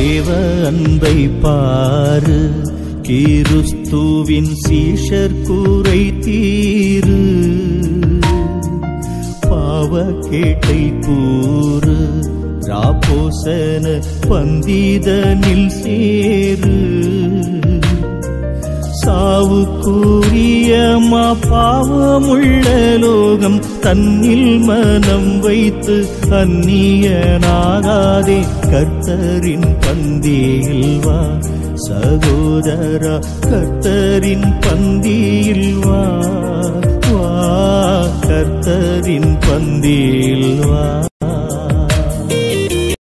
தேவ அன்பை பாரு கிறிஸ்துவின் சீஷர் கூரை தீரு பாவ கேட்டை கூறு ராபோசன பந்திதனில் சேரு சாவுக்குரியமா பாவமுள்ள லோகம் தன்னில் மனம் வைத்து அந்நியனாகாதே கர்த்தரின் பந்தியில் வா சகோதரா கர்த்தரின் பந்தியில் வா வா கர்த்தரின் பந்தியில் வா